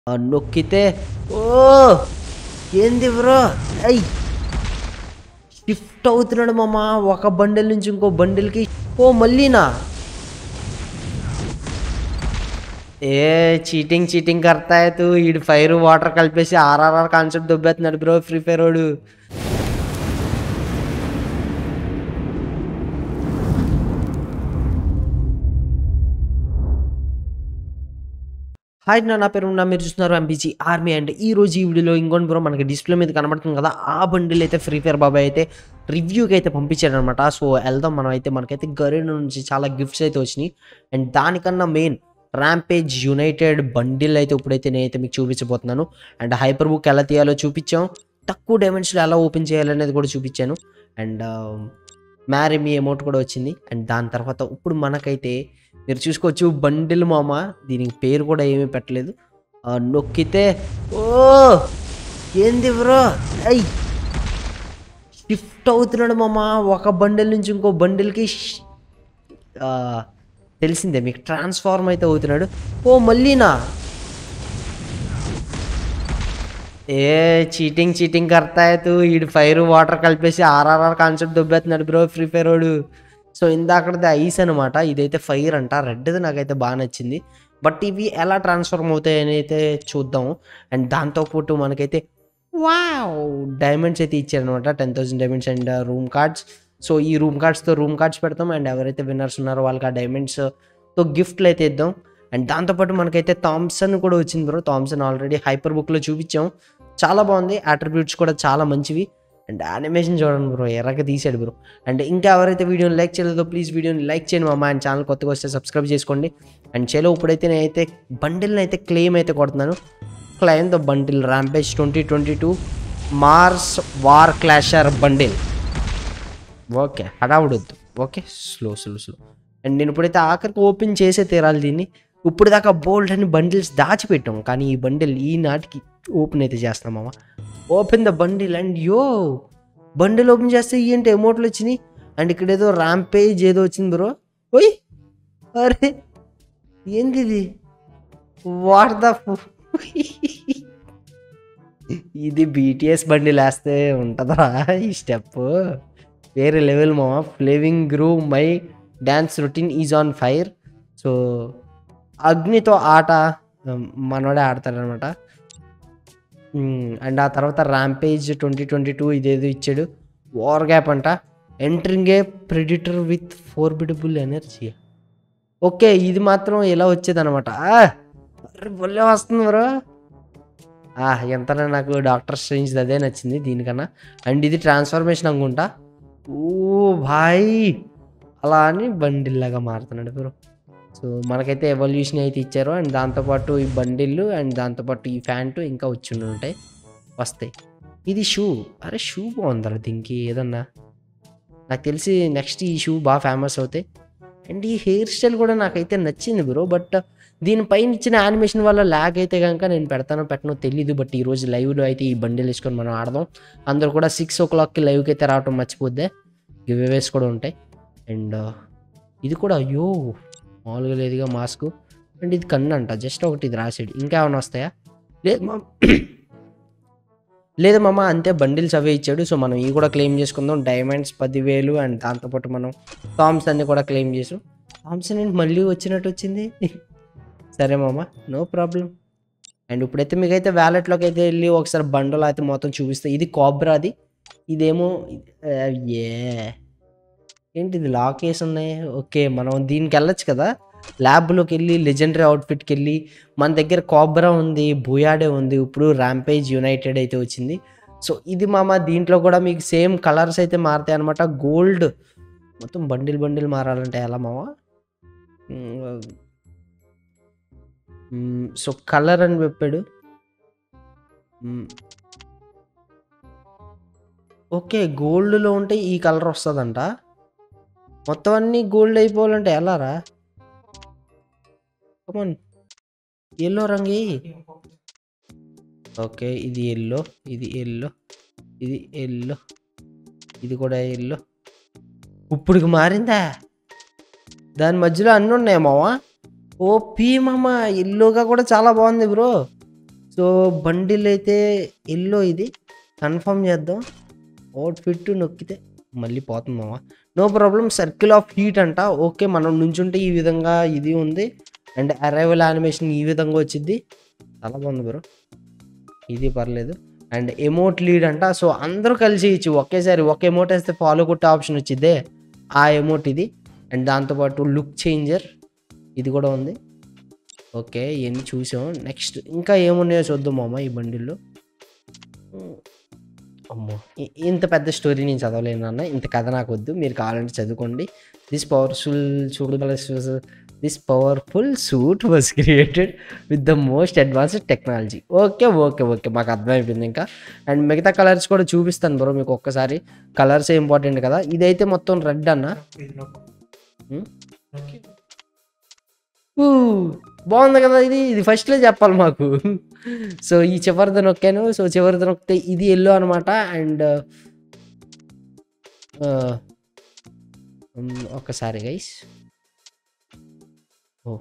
ఆ, నొక్కితే ఓ ఏంది బ్రో అయ్ షిఫ్ట్ అవుతున్నాడు మామ ఒక బండిల్ నుంచి ఇంకో బండిల్కి ఓ మళ్ళీనా ఏ చీటింగ్ చీటింగ్ కర్తా తూ ఈడు ఫైర్ వాటర్ కలిపేసి ఆర్ఆర్ఆర్ కాన్సెప్ట్ దొబ్బేస్తున్నాడు బ్రో ఫ్రీ ఫైర్ వాడు హాయ్ నా నా పేరు ఉన్నా మీరు చూస్తున్నారు ఎంబీజీ ఆర్మీ అండ్ ఈ రోజు ఈ వీడియోలో ఇంకోటి బ్రో మనకి డిస్ప్లే మీద కనబడుతుంది కదా ఆ బండిల్ అయితే ఫ్రీ ఫైర్ బాబాయ్ అయితే రివ్యూకి అయితే పంపించాడు అనమాట సో వెళ్దాం మనం అయితే మనకైతే గరీడ్ నుంచి చాలా గిఫ్ట్స్ అయితే వచ్చినాయి అండ్ దానికన్నా మెయిన్ ర్యాంపేజ్ యునైటెడ్ బండిల్ అయితే ఇప్పుడైతే నేనైతే మీకు చూపించబోతున్నాను అండ్ హైపర్ బుక్ ఎలా తీయాలో చూపించాం తక్కువ డైమెన్షన్లో ఎలా ఓపెన్ చేయాలనేది కూడా చూపించాను అండ్ మ్యారీ మీ అమౌంట్ కూడా వచ్చింది అండ్ దాని తర్వాత ఇప్పుడు మనకైతే మీరు చూసుకోవచ్చు బండిల్ మామ దీనికి పేరు కూడా ఏమీ పెట్టలేదు ఆ, నొక్కితే ఓ ఏంది బ్రో అయ్ షిఫ్ట్ అవుతున్నాడు మామ ఒక బండిల్ నుంచి ఇంకో బండిల్కి ష్- ఆ, తెలిసిందే మీకు ట్రాన్స్ఫార్మ్ అయితే అవుతున్నాడు ఓ మళ్ళీనా ఏ చీటింగ్ చీటింగ్ కర్తా తూ ఈడు ఫైర్ వాటర్ కలిపేసి ఆర్ఆర్ఆర్ కాన్సెప్ట్ దొబ్బేస్తున్నాడు బ్రో ఫ్రీ ఫైర్ వాడు సో ఇందాకది ఐస్ అనమాట ఇదైతే ఫైర్ అంట రెడ్ది నాకైతే బాగా నచ్చింది బట్ ఇవి ఎలా ట్రాన్స్ఫార్మ్ అవుతాయని అయితే చూద్దాం అండ్ దాంతోపాటు మనకైతే వావ్ డైమండ్స్ అయితే ఇచ్చారనమాట ten thousand diamonds and room cards so ఈ రూమ్ కార్డ్స్తో రూమ్ కార్డ్స్ పెడతాం అండ్ ఎవరైతే విన్నర్స్ ఉన్నారో వాళ్ళకి ఆ డైమండ్స్తో గిఫ్ట్లు అయితే ఇద్దాం అండ్ దాంతోపాటు మనకైతే థామ్సన్ కూడా వచ్చింది బ్రో థామ్సన్ ఆల్రెడీ హైపర్ బుక్లో చూపించాం చాలా బాగుంది అట్రిబ్యూట్స్ కూడా చాలా మంచివి అండ్ యానిమేషన్ చూడండి బ్రో ఎర్రగా తీసాడు బ్రో అండ్ ఇంకా ఎవరైతే వీడియోని లైక్ చేయలేదో ప్లీజ్ వీడియోని లైక్ చేయండి మా అండ్ ఛానల్ కొత్తగా వస్తే సబ్స్క్రైబ్ చేసుకోండి అండ్ చేలో ఇప్పుడైతే నేనైతే బండిల్ని అయితే క్లెయిమ్ అయితే కొడుతున్నాను claim the bundle rampage twenty twenty two mars war clasher bundle okay హడావుడొద్దు okay slow slow slow and నేను ఇప్పుడైతే ఆఖరికి ఓపెన్ చేసే తీరాలి దీన్ని ఇప్పుడు దాకా బోల్డ్ అని బండిల్స్ దాచిపెట్టాం కానీ ఈ బండిల్ ఈ నాటికి ఓపెన్ అయితే చేస్తున్నాం మామ open the bundle and yo bundle open చేస్తే ఏంటి ఎమోట్లు వచ్చినాయి అండ్ ఇక్కడ ఏదో ర్యాంపేజ్ ఏదో వచ్చింది బ్రో ఓయ్ అరే ఏంది ఇది వాట్ ద ఇది బీటీఎస్ బండి లేస్తే ఉంటుందా ఈ స్టెప్ వేరే లెవెల్ మామ ఫ్లేవింగ్ గ్రూ my dance routine is on fire so అగ్నితో ఆట ఉమ్, మనోడే ఆడతాడనమాట అండ్ ఆ తర్వాత ర్యాంపేజ్ ట్వంటీ ట్వంటీ టూ ఇదేదో ఇచ్చాడు వార్ గ్యాప్ అంట entering a predator with formidable energy okay ఇది మాత్రం ఇలా వచ్చేదనమాట భలే వస్తుంది బ్రో ఆ, ఎంతనా నాకు డాక్టర్ స్ట్రేంజ్ అదే నచ్చింది దీనికన్నా అండ్ ఇది ట్రాన్స్ఫర్మేషన్ అనుకుంటా ఓ భాయ్ అలా అని బండిల్లాగా మారుతున్నాడు బ్రో సో మనకైతే ఎవల్యూషన్ అయితే ఇచ్చారు అండ్ దాంతోపాటు ఈ బండిల్లు అండ్ దాంతోపాటు ఈ ఫ్యాంటు ఇంకా వచ్చి ఉంటాయి వస్తాయి ఇది షూ అరే షూ బాగుందరా దీనికి ఏదన్నా నాకు తెలిసి నెక్స్ట్ ఈ షూ బాగా ఫేమస్ అవుతాయి అండ్ ఈ హెయిర్ స్టైల్ కూడా నాకైతే నచ్చింది బ్రో బట్ దీనిపైన ఇచ్చిన యానిమేషన్ వల్ల ల్యాగ్ అయితే కనుక నేను పెడతానో పెట్టనో తెలీదు బట్ ఈ రోజు లైవ్లో అయితే ఈ బండిల్ వేసుకొని మనం ఆడదాం అందరూ కూడా సిక్స్ ఓ క్లాక్కి లైవ్కి అయితే రావటం మర్చిపోద్దే గివ్ అవేస్ కూడా ఉంటాయి అండ్ ఇది కూడా అయ్యో మామూలుగా లేదుగా మాస్క్ అండ్ ఇది కన్ను అంట జస్ట్ ఒకటి ఇది రాసాడు ఇంకా ఏమైనా వస్తాయా లేదు మా లేదు మామ అంతే బండిల్స్ అవే ఇచ్చాడు సో మనం ఇవి కూడా క్లెయిమ్ చేసుకుందాం డైమండ్స్ పదివేలు అండ్ దాంతోపాటు మనం థామ్స్ అన్ని కూడా క్లెయిమ్ చేసాం థామ్సన్ ఏంటి మళ్ళీ వచ్చినట్టు వచ్చింది సరే మామ నో ప్రాబ్లం అండ్ ఇప్పుడైతే మీకైతే వ్యాలెట్లోకి అయితే వెళ్ళి ఒకసారి బండలు అయితే మొత్తం చూపిస్తే ఇది కాబ్రాది ఇదేమో ఆ, ఏ ఏంటి ఇది లాక్ వేసి ఉన్నాయి ఓకే మనం దీనికి వెళ్ళొచ్చు కదా ల్యాబ్లోకి వెళ్ళి లెజెండరీ అవుట్ఫిట్కి వెళ్ళి మన దగ్గర కాబ్రా ఉంది బుయాడే ఉంది ఇప్పుడు ర్యాంపేజ్ యునైటెడ్ అయితే వచ్చింది సో ఇది మామ దీంట్లో కూడా మీకు సేమ్ కలర్స్ అయితే మారుతాయి అనమాట గోల్డ్ మొత్తం బండిల్ బండిల్ మారాలంటే ఎలా మామ సో కలర్ అని చెప్పాడు మ్మ్. ఓకే గోల్డ్లో ఉంటే ఈ కలర్ వస్తుందంట మొత్తం అన్నీ గోల్డ్ అయిపోవాలంటే ఎలా రా కమన్ ఎల్లో రంగు ఓకే ఇది ఎల్లో ఇది ఎల్లో ఇది ఎల్లో ఇది కూడా ఎల్లో ఇప్పుడుకి మారిందా దాని మధ్యలో అన్నీ ఉన్నాయి మావా ఓ పీ మామ ఎల్లోగా కూడా చాలా బాగుంది బ్రో సో బండిల్ అయితే ఎల్లో ఇది కన్ఫర్మ్ చేద్దాం అవుట్ఫిట్ నొక్కితే మళ్ళీ పోతుంది మామ no problem circle of heat అంట ఓకే మనం నుంచుంటే ఈ విధంగా ఇది ఉంది అండ్ అరైవల్ యానిమేషన్ ఈ విధంగా వచ్చింది చాలా బాగుంది బ్రో ఇది పర్లేదు అండ్ ఎమోట్ లీడ్ అంట సో అందరూ కలిసి ఇచ్చి ఒకేసారి ఒక ఎమోట్ వేస్తే ఫాలో కొట్టే ఆప్షన్ వచ్చిందే ఆ ఎమోట్ ఇది అండ్ దాంతోపాటు లుక్ చేంజర్ ఇది కూడా ఉంది ఓకే ఇవన్నీ చూసాం నెక్స్ట్ ఇంకా ఏమున్నాయో చూద్దాం మామ ఈ బండిల్లో అమ్మో ఇ- ఇంత పెద్ద స్టోరీ నేను చదవలేను అన్న ఇంత కథ నాకు వద్దు మీరు కావాలంటే చదువుకోండి this powerful suit this powerful suit was created with the most advanced technology okay okay okay మాకు అర్థమైపోయింది ఇంకా అండ్ మిగతా కలర్స్ కూడా చూపిస్తాను బ్రో మీకు ఒక్కసారి కలర్స్ ఇంపార్టెంట్ కదా ఇదైతే మొత్తం రెడ్ అన్న ఇది నొక్కు. Hmm? నొక్కి. ఊ, బాగుంది కదా ఇది ఇది ఫస్ట్లో చెప్పాలి మాకు సో ఈ చివరిది నొక్కాను సో చివరిది నొక్కితే ఇది ఎల్లో అనమాట అండ్ ఒక్కసారి గైస్ ఓ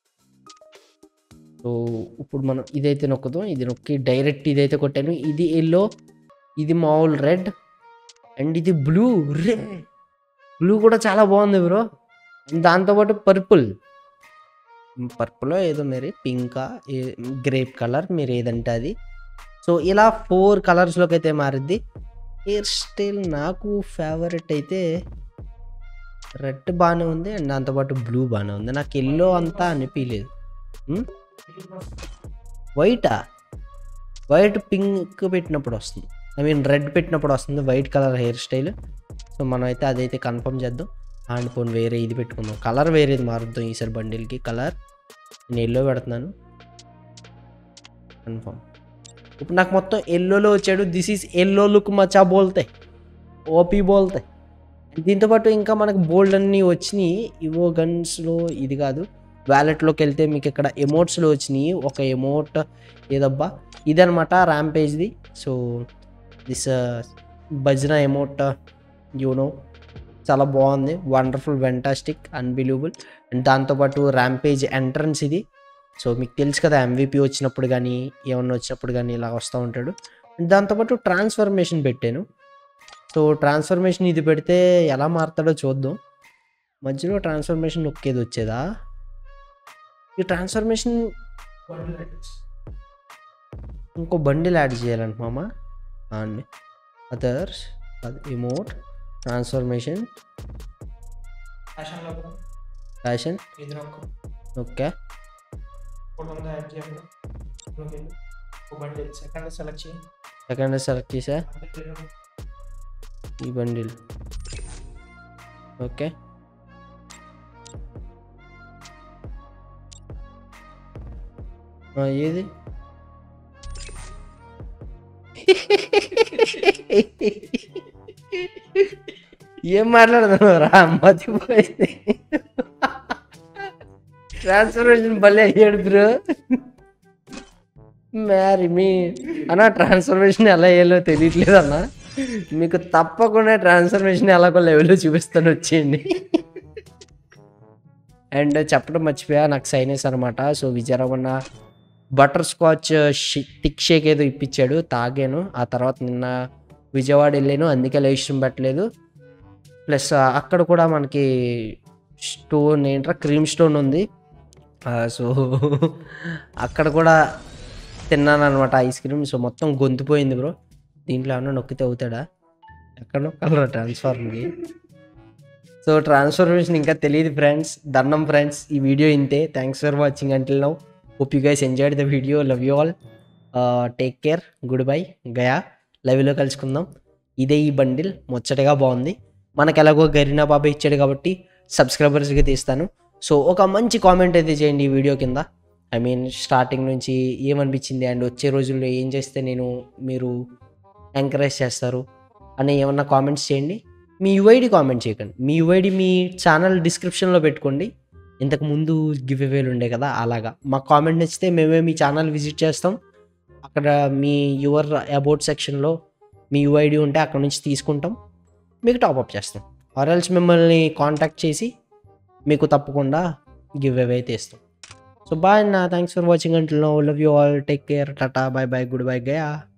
సో ఇప్పుడు మనం ఇదైతే నొక్కుదాం ఇది నొక్కి డైరెక్ట్ ఇదైతే కొట్టాను ఇది ఎల్లో ఇది మామూలు రెడ్ అండ్ ఇది బ్లూ రే బ్లూ కూడా చాలా బాగుంది బ్రో దాంతోపాటు పర్పుల్ పర్పుల్ ఏదో మరి పింకా గ్రేప్ కలర్ మీరు ఏదంటే అది సో ఇలా ఫోర్ కలర్స్లోకి అయితే మారిద్ది హెయిర్ స్టైల్ నాకు ఫేవరెట్ అయితే రెడ్ బాగానే ఉంది అండ్ దాంతోపాటు బ్లూ బాగానే ఉంది నాకు ఎల్లో అంతా అనిపించలేదు వైటా వైట్ పింక్ పెట్టినప్పుడు వస్తుంది ఐ మీన్ రెడ్ పెట్టినప్పుడు వస్తుంది white colour hair style so మనం అయితే అదైతే కన్ఫర్మ్ చేద్దాం అండ్ పోనీ వేరే ఇది పెట్టుకుందాం కలర్ వేరేది మారుద్దాం ఈసారి బండిల్కి కలర్ నేను ఎల్లో పెడుతున్నాను కన్ఫర్మ్ ఇప్పుడు నాకు మొత్తం ఎల్లోలో వచ్చాడు దిస్ ఈజ్ ఎల్లో లుక్ మచా బోల్తాయి ఓపీ బోల్తాయి దీంతోపాటు ఇంకా మనకు బోల్డ్ అన్నీ వచ్చినాయి ఇవో గన్స్లో ఇది కాదు వ్యాలెట్లోకి వెళ్తే మీకు ఇక్కడ ఎమోట్స్లో వచ్చినాయి ఒక ఎమోట్ ఏదబ్బా ఇదనమాట ర్యాంపేజ్ది సో దిస్ భజన ఎమోట్ యూనో చాలా బాగుంది వండర్ఫుల్ వెంటాస్టిక్ అన్బిలీవబుల్ అండ్ దాంతోపాటు ర్యాంపేజ్ ఎంట్రన్స్ ఇది సో మీకు తెలుసు కదా ఎంవిపి వచ్చినప్పుడు కానీ ఏమన్నా వచ్చినప్పుడు కానీ ఇలా వస్తూ ఉంటాడు అండ్ దాంతోపాటు ట్రాన్స్ఫర్మేషన్ పెట్టాను సో ట్రాన్స్ఫర్మేషన్ ఇది పెడితే ఎలా మారుతాడో చూద్దాం మధ్యలో ట్రాన్స్ఫర్మేషన్ నొక్కేది వచ్చేదా ఈ ట్రాన్స్ఫర్మేషన్ బండిల్ పెట్టొచ్చు. ఇంకో బండిల్ యాడ్ చేయాలంట మామ and others emote transformation fashion లో కూడా ఫ్యాషన్ ఇది నొక్కు. ఓకే ఫోటో ఉందా యాడ్ చేయాలి లోకి వెళ్ళు. ఓ బండిల్ సెకండ్ సెలెక్ట్ చేయి సెకండ్ సెలెక్ట్ చేసా బండిల్ లో ఈ బండిల్ ఓకే ఆ, ఏది ఏం మాట్లాడుతున్నావు రా మతిపోయింది ట్రాన్స్ఫర్మేషన్ భలే అయ్యాడు బ్రో మ్యారీ మీ అన్న ట్రాన్స్ఫర్మేషన్ ఎలా అయ్యాలో తెలియట్లేదు అన్న మీకు తప్పకుండా ట్రాన్స్ఫర్మేషన్ ఎలాగో లెవెల్లో చూపిస్తాను వచ్చేయండి అండ్ చెప్పడం మర్చిపోయా నాకు సైనస్ అనమాట so Vijayaramana butterscotch thick shake ఏదో ఇప్పించాడు తాగాను ఆ తర్వాత నిన్న విజయవాడ వెళ్ళాను అందుకే లైవ్ స్ట్రీమ్ పెట్టలేదు ప్లస్ అక్కడ కూడా మనకి స్టోన్ ఏంట్రా క్రీమ్ స్టోన్ ఉంది సో అక్కడ కూడా తిన్నాను అనమాట ఐస్ క్రీమ్ సో మొత్తం గొంతుపోయింది బ్రో దీంట్లో ఏమన్నా నొక్కితే అవుతాడా ఎక్కడ నొక్కాలరా ట్రాన్స్ఫార్మ్కి సో ట్రాన్స్ఫర్మేషన్ ఇంకా తెలియదు ఫ్రెండ్స్ దండం ఫ్రెండ్స్ ఈ వీడియో ఇంతే thanks for watching until now hope you guys enjoyed the video love you all take care good bye గయా లవ్లో కలుసుకుందాం ఇదే ఈ బండిల్ ముచ్చటగా బాగుంది మనకు ఎలాగో గరీనా బాబా ఇచ్చాడు కాబట్టి సబ్స్క్రైబర్స్గా తీస్తాను సో ఒక మంచి కామెంట్ అయితే చేయండి ఈ వీడియో కింద ఐ మీన్ స్టార్టింగ్ నుంచి ఏమనిపించింది అండ్ వచ్చే రోజుల్లో ఏం చేస్తే నేను మీరు ఎంకరేజ్ చేస్తారు అని ఏమన్నా కామెంట్స్ చేయండి మీ యుఐడి కామెంట్ చేయకండి మీ యుఐడి మీ ఛానల్ డిస్క్రిప్షన్లో పెట్టుకోండి ఇంతకు ముందు గివ్ అవేలు ఉండే కదా అలాగా మా కామెంట్ నచ్చితే మేమే మీ ఛానల్ విజిట్ చేస్తాం అక్కడ మీ యువర్ అబౌట్ సెక్షన్లో మీ యుఐడి ఉంటే అక్కడ నుంచి తీసుకుంటాం మీకు టాప్అప్ చేస్తాం ఆర్ఎల్స్ మిమ్మల్ని కాంటాక్ట్ చేసి మీకు తప్పకుండా గివ్ అవే అయితే ఇస్తాం సో బాయ్ అన్న థ్యాంక్స్ ఫర్ వాచింగ్ అంటున్నా love you all take care tata bye bye good bye Gaya